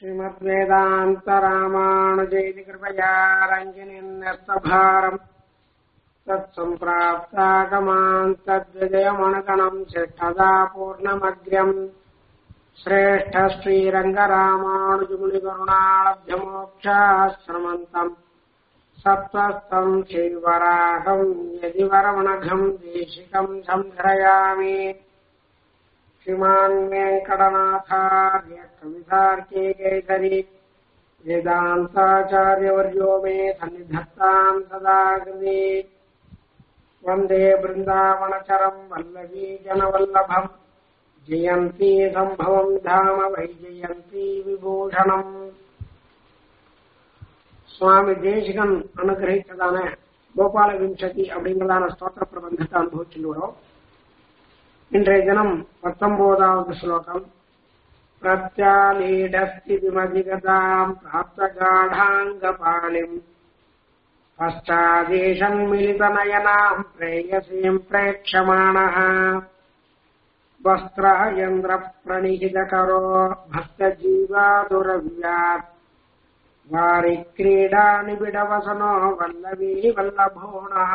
श्रीमद्वेदान्तरामानुजैति कृपया रञ्जनिन्यस्तभारम् तत्सम्प्राप्तागमान् तद्विजयमणगणम् शिष्ठदा पूर्णमग्र्यम् श्रेष्ठ श्रीरङ्गरामानुजमुनिकरुणालभ्यमोक्षाश्रमन्तम् सत्त्वस्तम् श्रीवराहम् यदि वरमणघम् देशिकम् संश्रयामि श्रीमान् वेङ्कटनाथार्य कवितार्के केसरी वेदान्ताचार्यवर्यो मे सन्निधत्ताम् सदा कृते वन्दे बृन्दावनचरम् वल्लवी जनवल्लभम् जयन्ती सम्भवम् धाम वै जयन्ती விபூஷணம் சுவாமி தேசிகன் அனுகிரகித்ததான கோபால விம்சதி அப்படிங்கிறதான ஸ்தோத்திர பிரபந்தத்தை அனுபவிச்சுட்டு வரோம் இன்றைய தினம் பத்தொன்பதாவது ஸ்லோகம் பிரத்யாலீடஸ்திதிமதிகதாம் பிராப்தகாఢாங்கபாலிம் பஷ்டாதேஷன்மிலிதநயனாம் பிரேயசீம் பிரேட்சமாணः वस्त्रयन्द्रप्रणिहितकरो भक्तजीवादुरव्यात् वारिक्रीडानिबिडवसनो वल्लवी वल्लभोणः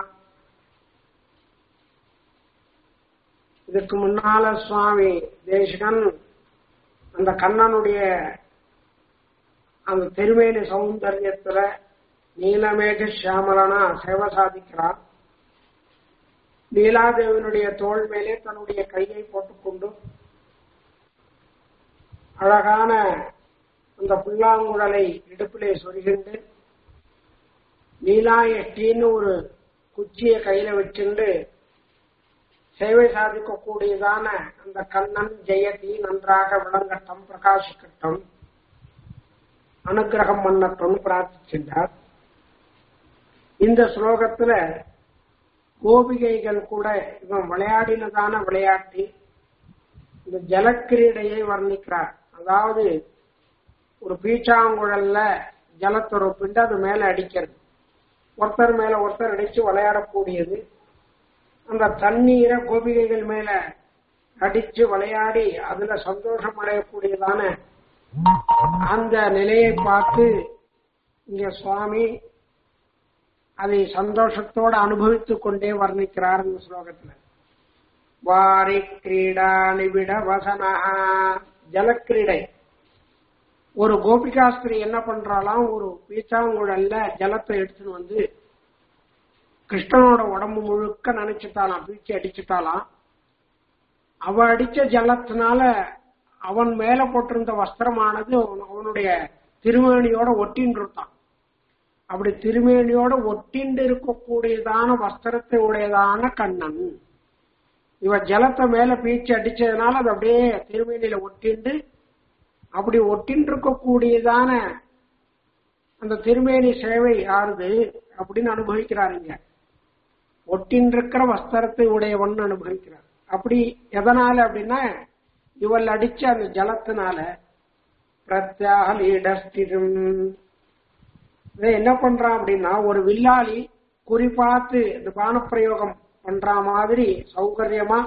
இதுக்கு முன்னால சுவாமி தேசிகன் அந்த கண்ணனுடைய அந்த திருமேனி சௌந்தரியத்துல நீலமேக சியாமலனா சேவை சாதிக்கிறார் லீலாதேவனுடைய தோல் மேலே தன்னுடைய கையை போட்டுக்கொண்டு அழகான அந்த புல்லாங்குழலை இடுப்பிலே சொருகிண்டு லீலா எட்டின்னு ஒரு குச்சியை கையில வச்சுண்டு சேவை சாதிக்கக்கூடியதான அந்த கண்ணன் ஜெயதி நன்றாக விளங்கட்டும் பிரகாசிக்கட்டும் அனுகிரகம் பண்ணட்டும் பிரார்த்திச்சின்றார் இந்த ஸ்லோகத்துல கோபிகைகள் கூட இவன் விளையாடினதான விளையாட்டு இந்த ஜலக்கிரீடையை வர்ணிக்கிறார் அதாவது ஒரு பீச்சாங்குழல்ல ஜலத்தை ரொப்பிண்டு அது மேல அடிக்கிறது ஒருத்தர் மேல ஒருத்தர் அடிச்சு விளையாடக்கூடியது அந்த தண்ணீரை கோபிகைகள் மேல அடிச்சு விளையாடி அதுல சந்தோஷம் அடையக்கூடியதான அந்த நிலையை பார்த்து இங்க சுவாமி அதை சந்தோஷத்தோடு அனுபவித்துக் கொண்டே வர்ணிக்கிறார் இந்த ஸ்லோகத்துல வாரி கிரீடா நிபிட வசனா ஜலக்கிரீடை ஒரு கோபிகாஸ்திரி என்ன பண்றாலாம் ஒரு பீச்சாங்குழல்ல ஜலத்தை எடுத்துன்னு வந்து கிருஷ்ணனோட உடம்பு முழுக்க நினைச்சுட்டாலாம் பீச்சி அடிச்சுட்டாலாம் அவ அடிச்ச ஜலத்தினால அவன் மேல போட்டிருந்த வஸ்திரமானது அவனுடைய திருமேனியோட ஒட்டின்னு இருந்தான் அப்படி திருமேனியோட ஒட்டிண்டு இருக்கக்கூடியதான வஸ்திரத்தை உடையதான கண்ணன் இவ ஜலத்தை மேல பீச்சு அடிச்சதுனால அது அப்படியே திருமேனியில ஒட்டிண்டு அப்படி ஒட்டின்னு இருக்கக்கூடியதான அந்த திருமேனி சேவை ஆறுது அப்படின்னு அனுபவிக்கிறாருங்க ஒட்டின்றிருக்கிற வஸ்திரத்தை உடையவன் அனுபவிக்கிறார் அப்படி எதனால அப்படின்னா இவள் அடிச்ச அந்த ஜலத்தினால பிரத்யாகலீடஸ்திரும் இதை என்ன பண்றான் அப்படின்னா ஒரு வில்லாளி குறிப்பாத்து இந்த பானப்பிரயோகம் பண்ற மாதிரி சௌகரியமா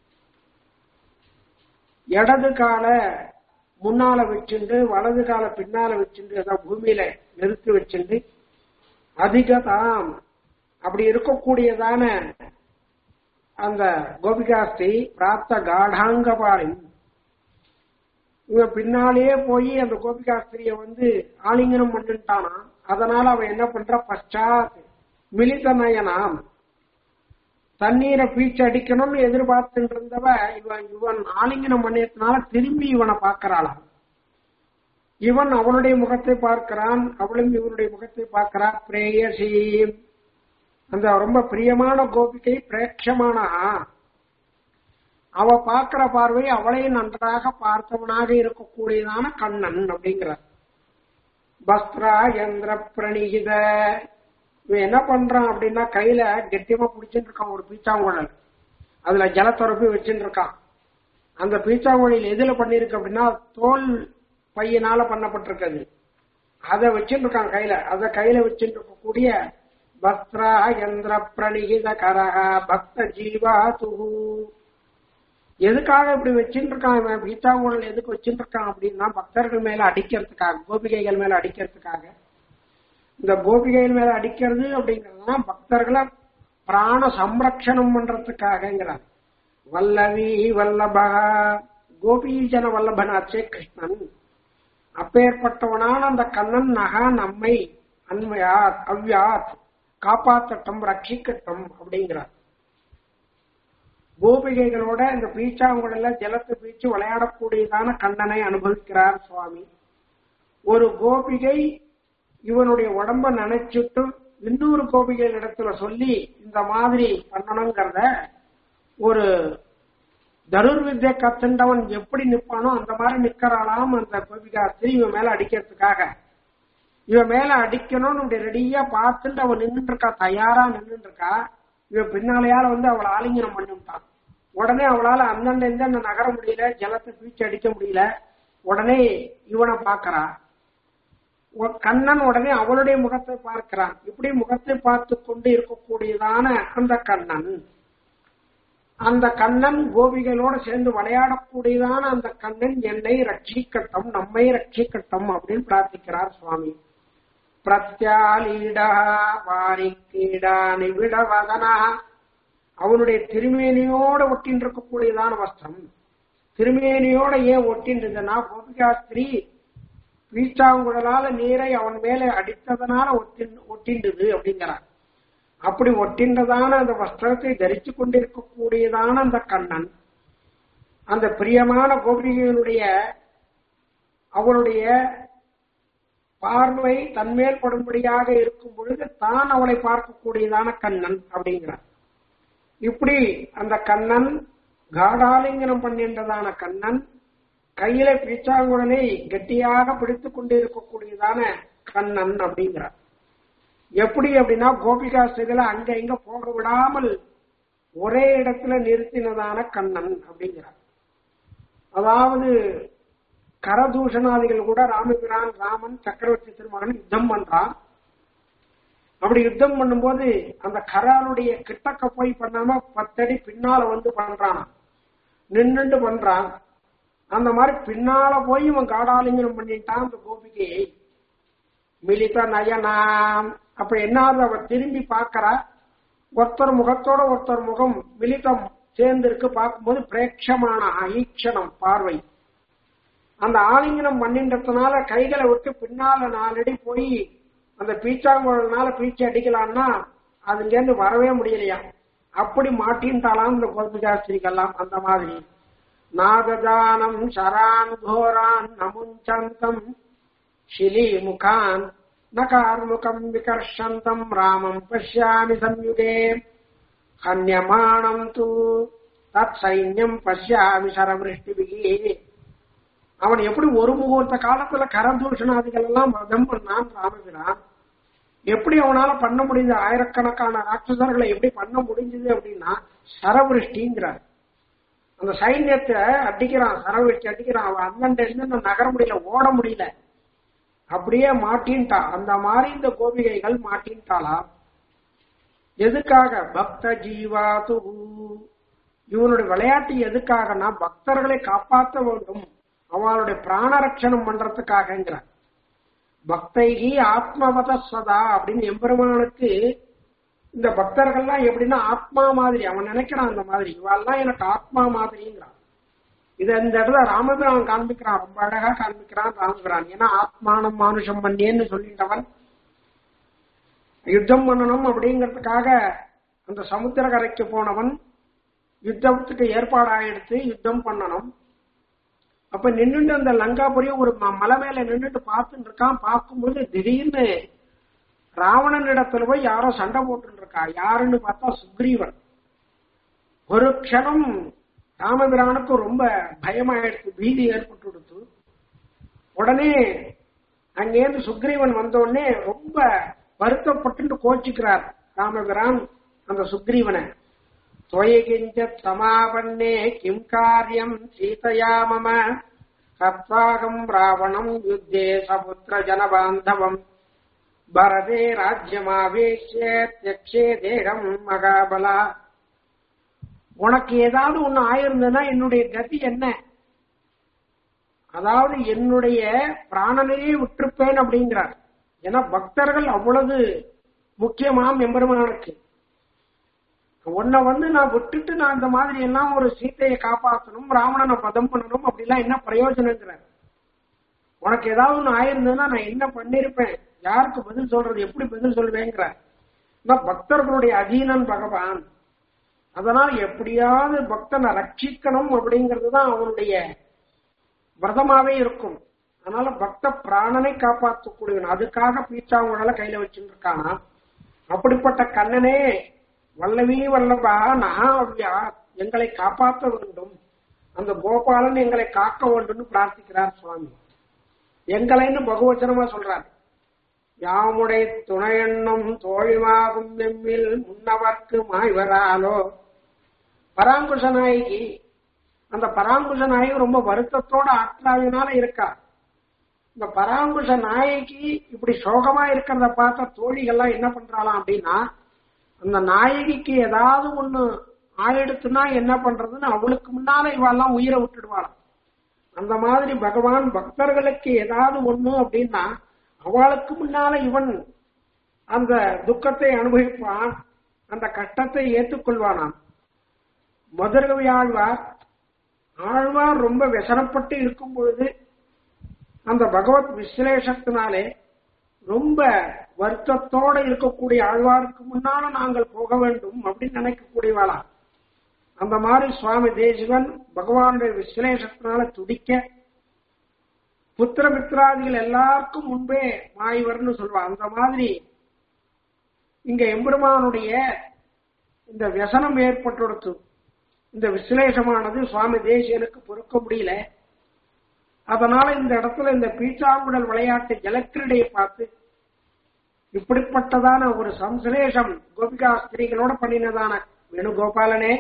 இடது கால முன்னால வச்சுண்டு வலது கால பின்னால வச்சுண்டு அதான் பூமியில நிறுத்தி வச்சுண்டு அதிகதாம் அப்படி இருக்கக்கூடியதான அந்த கோபிகாஸ்திரி பிராப்த காடாங்கபாலின் இவன் பின்னாலேயே போய் அந்த கோபிகாஸ்திரிய வந்து ஆலிங்கனம் பண்ணிட்டானா அதனால அவன் என்ன பண்ற பశ్చాத் மிலித நயனாம் தண்ணீரை பீச்சு அடிக்கணும்னு எதிர்பார்த்துட்டு இருந்தவ இவன் இவன் ஆலிங்கனம் பண்ணியதுனால திரும்பி இவனை பார்க்கிறாளாம் இவன் அவனுடைய முகத்தை பார்க்கிறான் அவளும் இவனுடைய முகத்தை பார்க்கிறா பிரேயசி அந்த ரொம்ப பிரியமான கோபிகை பிரேட்சமானா அவ பார்க்கிற பார்வை அவளையும் நன்றாக பார்த்தவனாக இருக்கக்கூடியதான கண்ணன் அப்படிங்கிறார் பஸ்திரா யந்திர பிரணிகித இவன் என்ன பண்றான் அப்படின்னா கையில கெட்டியமா பிடிச்சிட்டு இருக்கான் ஒரு பீச்சாங்குழல் அதுல ஜலத்துறப்பி வச்சுட்டு இருக்கான் அந்த பீச்சாங்குழல் எதுல பண்ணிருக்கு அப்படின்னா தோல் பையனால பண்ணப்பட்டிருக்கிறது அதை வச்சுட்டு இருக்கான் கையில அத கையில வச்சுட்டு இருக்கக்கூடிய பஸ்திரா யந்திர பிரணிகித கரக பக்த ஜீவா துகு எதுக்காக இப்படி வச்சுட்டு இருக்கான் இவன் பீச்சாங்குழல் எதுக்கு வச்சுட்டு இருக்கான் அப்படின்னா பக்தர்கள் மேல அடிக்கிறதுக்காக கோபிகைகள் மேல அடிக்கிறதுக்காக இந்த கோபிகைகள் மேல அடிக்கிறது அப்படிங்கறதுனா பக்தர்களை பிராண சம்ரக்ஷணம் பண்றதுக்காகங்கிறார் வல்லவி வல்லபா கோபீஜன வல்லபனாச்சே கிருஷ்ணன் அப்பேற்பட்டவனான அந்த கண்ணன் நகா நம்மை அன்மையாத் அவ்யாத் காப்பாத்தட்டும் ரட்சிக்கட்டும் அப்படிங்கிறார் கோபிகைகளோட இந்த பீச்சாங்குழல ஜலத்தை பீச்சு விளையாடக்கூடியதான கண்ணனை அனுபவிக்கிறார் சுவாமி ஒரு கோபிகை இவனுடைய உடம்ப நினைச்சிட்டு இன்னொரு கோபிகைகள் இடத்துல சொல்லி இந்த மாதிரி பண்ணணுங்கிறத ஒரு தருர் வித்யை கத்துண்டவன் எப்படி நிப்பானோ அந்த மாதிரி நிக்கிறாளாம் அந்த கோபிகாஸ்திரி இவன் மேல அடிக்கிறதுக்காக இவன் மேல அடிக்கணும்னு இப்படி ரெடியா பார்த்துட்டு அவன் நின்றுட்டு இருக்கா தயாரா நின்றுட்டு இருக்கா இவன் பின்னாலையால வந்து அவளை ஆலிங்கனம் பண்ணிவிட்டான் உடனே அவளால அந்தண்ட இந்த நகர முடியல ஜலத்தை பீச்சு அடிக்க முடியல உடனே இவனை பாக்குறா உ- கண்ணன் உடனே அவளுடைய முகத்தை பார்க்கிறான் இப்படி முகத்தை பார்த்து கொண்டு இருக்கக்கூடியதான அந்த கண்ணன் அந்த கண்ணன் கோபிகளோட சேர்ந்து விளையாடக்கூடியதான அந்த கண்ணன் என்னை ரட்சிக்கட்டும் நம்மை ரட்சிக்கட்டும் அப்படின்னு பிரார்த்திக்கிறார் சுவாமி பிரத்யாலீடா வாரிக்கீடா நிவிட வதனா அவனுடைய திருமேனியோட ஒட்டின்னு இருக்கக்கூடியதான வஸ்திரம் திருமேனியோட ஏன் ஒட்டின்றதுன்னா கோபிகாஸ்திரி வீச்சாங்குழலால நீரை அவன் மேலே அடித்ததனால ஒட்டின் ஒட்டின்றது அப்படிங்கிறார் அப்படி ஒட்டின்றதான அந்த வஸ்திரத்தை தரித்து கொண்டிருக்கக்கூடியதான அந்த கண்ணன் அந்த பிரியமான கோபிகையினுடைய அவளுடைய பார்வை தன்மேல் படும்படியாக இருக்கும் பொழுது தான் அவளை பார்க்கக்கூடியதான கண்ணன் அப்படிங்கிறார் இப்படி அந்த கண்ணன் காடாலிங்கனம் பண்ணின்றதான கண்ணன் கையில பீச்சாங்குழலை கெட்டியாக பிடித்துக் கொண்டிருக்கக்கூடியதான கண்ணன் அப்படிங்கிறார் எப்படி அப்படின்னா கோபிகாஸ்திரிகளை அங்க இங்க போக விடாமல் ஒரே இடத்துல நிறுத்தினதான கண்ணன் அப்படிங்கிறார் அதாவது கரதூஷணாதிகள் கூட ராமபிரான் ராமன் சக்கரவர்த்தி திருமகன் யுத்தம் பண்றான் அப்படி யுத்தம் பண்ணும்போது அந்த கரானுடைய கிட்டக்க போய் பண்ணாம பத்தடி பின்னால வந்து பண்றான் நின்னுட்டு பண்றான் அந்த மாதிரி பின்னால போய் இவன் காடாலிங்கனம் பண்ணிட்டான் அந்த கோபிகையை மிலித நயனாம் அப்ப என்னாவது அவ திரும்பி பார்க்கறா ஒருத்தர் முகத்தோட ஒருத்தர் முகம் மிலிதம் சேர்ந்து இருக்கு பார்க்கும்போது பிரேட்சமான ஈக்ஷணம் பார்வை அந்த ஆலிங்கனம் பண்ணின்றதுனால கைகளை விட்டு பின்னால நாலடி போய் அந்த பீச்சாங்குழல்னால பீச்சு அடிக்கலாம்னா அதுல இருந்து வரவே முடியலையா அப்படி மாட்டின்ட்டாலாம் இந்த கோபிகாஸ்திரிக்கெல்லாம் அந்த மாதிரி நாகஜானம் சரான் கோரான் நமுஞ்சந்தம் शिली मुखान् न कार्मुकम् विकर्षन्तम् रामम् पश्यामि संयुगे हन्यमाणम् तु தற்சைன்யம் பஷ்யாமி சரவிருஷ்டிபிகி அவன் எப்படி ஒரு முகூர்த்த காலத்துல கரதூஷணாதிகள் எல்லாம் வதம் பண்ணான் ராமபிரான் எப்படி அவனால பண்ண முடிஞ்ச ஆயிரக்கணக்கான ராட்சசர்களை எப்படி பண்ண முடிஞ்சது அப்படின்னா சரவிருஷ்டிங்கிறார் அந்த சைன்யத்தை அடிக்கிறான் சரவிருஷ்டி அடிக்கிறான் அவன் அந்தண்ட இருந்து நகர முடியல ஓட முடியல அப்படியே மாட்டின்ட்டா அந்த மாதிரி இந்த கோபிகைகள் மாட்டின்ட்டாளா எதுக்காக பக்த ஜீவாது இவனுடைய விளையாட்டு எதுக்காகனா பக்தர்களை காப்பாற்ற வேண்டும் அவளுடைய பிராணரட்சணம் பண்றதுக்காகங்கிற பக்தைகி ஆத்மவத சதா அப்படின்னு எம்பெருமானுக்கு இந்த பக்தர்கள்லாம் எப்படின்னா ஆத்மா மாதிரி அவன் நினைக்கிறான் அந்த மாதிரி இவாள்லாம் எனக்கு ஆத்மா மாதிரிங்கிறான் இத இந்த இடத்துல ராமபிரான் காண்பிக்கிறான் ரொம்ப அழகா காண்பிக்கிறான் ராமபிரான் ஏன்னா ஆத்மானம் மானுஷம் பண்ணியேன்னு சொல்லிட்டவன் யுத்தம் பண்ணணும் அப்படிங்கறதுக்காக அந்த சமுத்திரக்கரைக்கு போனவன் யுத்தத்துக்கு ஏற்பாடாயிடுத்து யுத்தம் பண்ணணும் அப்ப நின்னுட்டு அந்த லங்காபுரிய ஒரு ம- மலை மேல நின்னுட்டு பார்த்துட்டு இருக்கான் பார்க்கும்போது திடீர்னு ராவணன் இடத்துல போய் யாரோ சண்டை போட்டு இருக்கா யாருன்னு பார்த்தா சுக்ரீவன் ஒரு க்ஷணம் ராமபிரானுக்கு ரொம்ப பயமாயிடுச்சு பீதி ஏற்பட்டு கொடுத்து உடனே அங்கேருந்து சுக்ரீவன் வந்த உடனே ரொம்ப வருத்தப்பட்டு கோச்சிக்கிறார் ராமபிரான் அந்த சுக்ரீவனை துவயகிஞ்ச சமாபன்னே கிம் காரியம் சீதையா மம கத்வாகம் ராவணம் யுத்தே சபுத்திர ஜனபாந்தவம் பரதே ராஜ்யமாவேஷ்ய தியக்ஷே தேகம் மகாபலா உனக்கு ஏதாவது ஒண்ணு ஆயிருந்ததுன்னா என்னுடைய கதி என்ன அதாவது என்னுடைய பிராணனையே விட்டிருப்பேன் அப்படிங்கிறார் ஏன்னா பக்தர்கள் அவ்வளவு முக்கியமாம் எம்பெருமானுக்கு உன்னை வந்து நான் விட்டுட்டு நான் இந்த மாதிரி எல்லாம் ஒரு சீத்தையை காப்பாற்றணும் ராவணனை பதம் பண்ணணும் அப்படிலாம் என்ன பிரயோஜனங்கிறார் உனக்கு ஏதாவது ஒண்ணு ஆயிருந்ததுன்னா நான் என்ன பண்ணிருப்பேன் யாருக்கு பதில் சொல்றது எப்படி பதில் சொல்வேங்கிறார் பக்தர்களுடைய அதீனன் பகவான் அதனால் எப்படியாவது பக்தனை ரட்சிக்கணும் அப்படிங்கிறது தான் அவனுடைய விரதமாவே இருக்கும் அதனால பக்த பிராணனை காப்பாற்றக்கூடியவன் அதுக்காக பீச்சாங்குழல கையில வச்சுட்டு இருக்கானா அப்படிப்பட்ட கண்ணனே வல்லவி வல்லபா நாவ்யா எங்களை காப்பாற்ற வேண்டும் அந்த கோபாலன் எங்களை காக்க வேண்டும்னு பிரார்த்திக்கிறார் சுவாமி எங்களைன்னு பகுவச்சனமா சொல்றார் யாமுடைய துணையெண்ணும் தோழிமாகும் எம்மில் முன்னவர்க்கு மாய்வராலோ பராங்குஷ நாயகி அந்த பராங்குஷ நாயகி ரொம்ப வருத்தத்தோட ஆற்றாவினால இருக்கா இந்த பராங்குஷ நாயகி இப்படி சோகமா இருக்கிறத பார்த்த தோழிகள்லாம் என்ன பண்றாளாம் அப்படின்னா அந்த நாயகிக்கு ஏதாவது ஒண்ணு ஆயிடுத்துனா என்ன பண்றதுன்னு அவளுக்கு முன்னால இவெல்லாம் உயிரை விட்டுடுவாளாம் அந்த மாதிரி பகவான் பக்தர்களுக்கு ஏதாவது ஒண்ணு அப்படின்னா அவளுக்கு முன்னால இவன் அந்த துக்கத்தை அனுபவிப்பான் அந்த கஷ்டத்தை ஏற்றுக்கொள்வானாம் மதுரகவி ஆழ்வார் ஆழ்வார் ரொம்ப விசனப்பட்டு இருக்கும் பொழுது அந்த பகவத் விஸ்லேஷத்தினாலே ரொம்ப வருத்தத்தோட இருக்கக்கூடிய ஆழ்வாருக்கு முன்னால நாங்கள் போக வேண்டும் அப்படின்னு நினைக்கக்கூடியவாளா அந்த மாதிரி சுவாமி தேசிகன் பகவானுடைய விஸ்லேஷத்தினால துடிக்க புத்திர மித்ராதிகள் எல்லாருக்கும் முன்பே மாய்வர்னு சொல்லுவான் அந்த மாதிரி இங்க எம்பெருமானுடைய இந்த வியசனம் ஏற்பட்டுடுத்து இந்த விஸ்லேஷமானது சுவாமி தேசியனுக்கு பொறுக்க முடியல அதனால இந்த இடத்துல இந்த பீச்சாங்குடல் விளையாட்டு ஜலக்கிரடையை பார்த்து இப்படிப்பட்டதான ஒரு சம்சலேஷம் கோபிகா ஸ்திரீகளோட பண்ணினதான வேணுகோபாலனே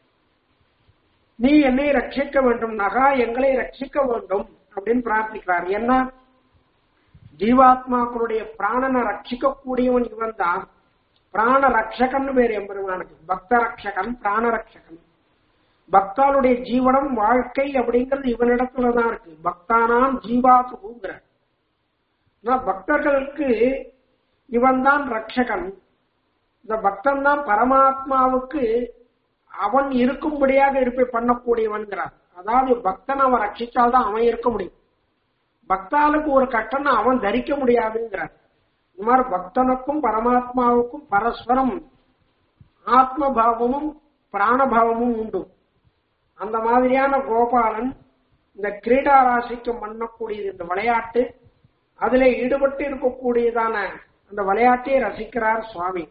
நீ என்னை ரட்சிக்க வேண்டும் நகா எங்களை ரட்சிக்க வேண்டும் அப்படின்னு பிரார்த்திக்கிறார் என்ன ஜீவாத்மாக்களுடைய பிராணனை ரட்சிக்க கூடியவன் இவன் தான் பிராண ரட்சகன் பேர் எம்பெருமானுக்கு பக்த ரட்சகன் பிராண ரட்சகன் பக்தாளுடைய ஜீவனம் வாழ்க்கை அப்படிங்கிறது இவனிடத்துலதான் இருக்கு பக்தானாம் ஜீவாசுங்கிற பக்தர்களுக்கு இவன் தான் ரட்சகன் இந்த பக்தன் தான் பரமாத்மாவுக்கு அவன் இருக்கும்படியாக இருப்பை பண்ணக்கூடியவன்கிறார் அதாவது பக்தன் அவன் ரட்சிச்சால்தான் அவன் இருக்க முடியும் பக்தாளுக்கு ஒரு கட்டணம் அவன் தரிக்க முடியாதுங்கிறார் இந்த மாதிரி பக்தனுக்கும் பரமாத்மாவுக்கும் பரஸ்பரம் ஆத்மபாவமும் பிராணபாவமும் உண்டு அந்த மாதிரியான கோபாலன் இந்த கிரீடா ராசிக்கும் பண்ணக்கூடியது இந்த விளையாட்டு அதுல ஈடுபட்டு இருக்கக்கூடியதான அந்த விளையாட்டை ரசிக்கிறார் சுவாமி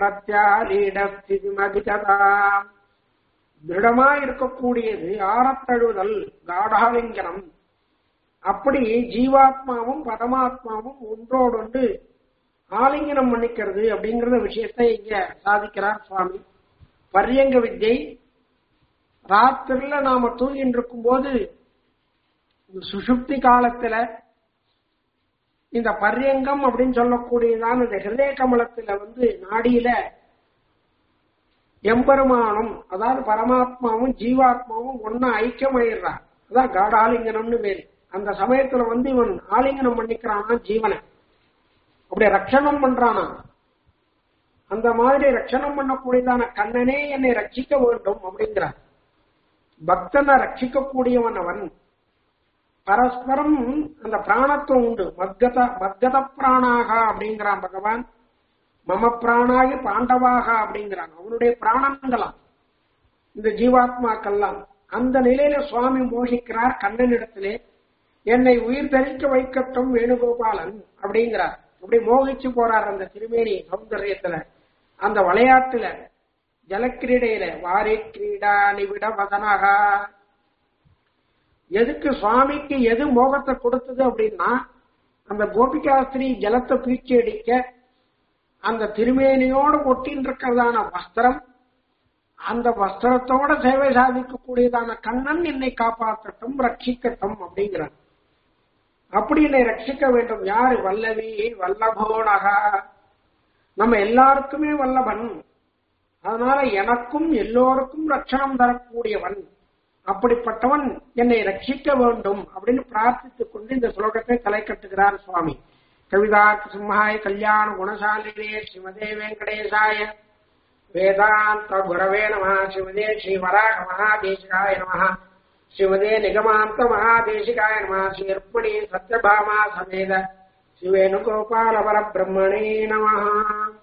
பிரத்யாலீடம் திருடமா இருக்கக்கூடியது ஆரத்தழுதல் காடாலிங்கனம் அப்படி ஜீவாத்மாவும் பரமாத்மாவும் ஒன்றோடொன்று ஆலிங்கனம் பண்ணிக்கிறது அப்படிங்கிற விஷயத்தை இங்க சாதிக்கிறார் சுவாமி பரியங்க வித்யை ராத்திரில நாம தூங்கிட்டு இருக்கும் போது சுஷுப்தி காலத்துல இந்த பரியங்கம் அப்படின்னு சொல்லக்கூடியதான இந்த ஹிருதய கமலத்துல வந்து நாடியில எம்பெருமானும் அதாவது பரமாத்மாவும் ஜீவாத்மாவும் ஒன்னா ஐக்கியமாயிடுறா அதான் காடாலிங்கனம்னு பேரு அந்த சமயத்துல வந்து இவன் ஆலிங்கனம் பண்ணிக்கிறானா ஜீவனை அப்படி ரட்சணம் பண்றானா அந்த மாதிரி ரட்சணம் பண்ணக்கூடியதான கண்ணனே என்னை ரட்சிக்க வேண்டும் அப்படிங்கிறார் பக்தனை ரட்சிக்கக்கூடியவன் அவன் பரஸ்பரம் அந்த பிராணத்துவம் உண்டு மத்கத மத்கத பிராணாக அப்படிங்கிறான் பகவான் மம பிராணாகி பாண்டவாக அப்படிங்கிறான் அவனுடைய பிராணங்களாம் இந்த ஜீவாத்மாக்கெல்லாம் அந்த நிலையில சுவாமி மோகிக்கிறார் கண்ணனிடத்திலே என்னை உயிர் தரிக்க வைக்கட்டும் வேணுகோபாலன் அப்படிங்கிறார் அப்படி மோகிச்சு போறார் அந்த திருமேனி சௌந்தரியத்துல அந்த விளையாட்டுல ஜலக்கிரீடையில வாரி கிரீடா நிவிட வதனகா எதுக்கு சுவாமிக்கு எது மோகத்தை கொடுத்தது அப்படின்னா அந்த கோபிகாஸ்திரி ஜலத்தை பீச்சி அடிக்க அந்த திருமேனியோடு ஒட்டின் இருக்கிறதான வஸ்திரம் அந்த வஸ்திரத்தோட சேவை சாதிக்கக்கூடியதான கண்ணன் என்னை காப்பாற்றட்டும் ரட்சிக்கட்டும் அப்படிங்கிறார் அப்படி என்னை ரட்சிக்க வேண்டும் யாரு வல்லவி வல்லபோனகா நம்ம எல்லாருக்குமே வல்லபன் அதனால எனக்கும் எல்லோருக்கும் ரட்சணம் தரக்கூடியவன் அப்படிப்பட்டவன் என்னை ரட்சிக்க வேண்டும் அப்படின்னு பிரார்த்தித்துக் கொண்டு இந்த ஸ்லோகத்தை தலை கட்டுகிறார் சுவாமி கவிதார்த்த சிம்ஹாய கல்யாண குணசாலினே ஸ்ரீமதே வெங்கடேசாய வேதாந்த குரவே நம ஸ்ரீமதே ஸ்ரீவராக மகாதேசிகாய நம ஸ்ரீமதே நிகமாந்த மகாதேசிகாய நம ஸ்ரீ ருக்மணி சத்யபாமா சமேத ஸ்ரீவேணுகோபால பரபிரம்மணே நம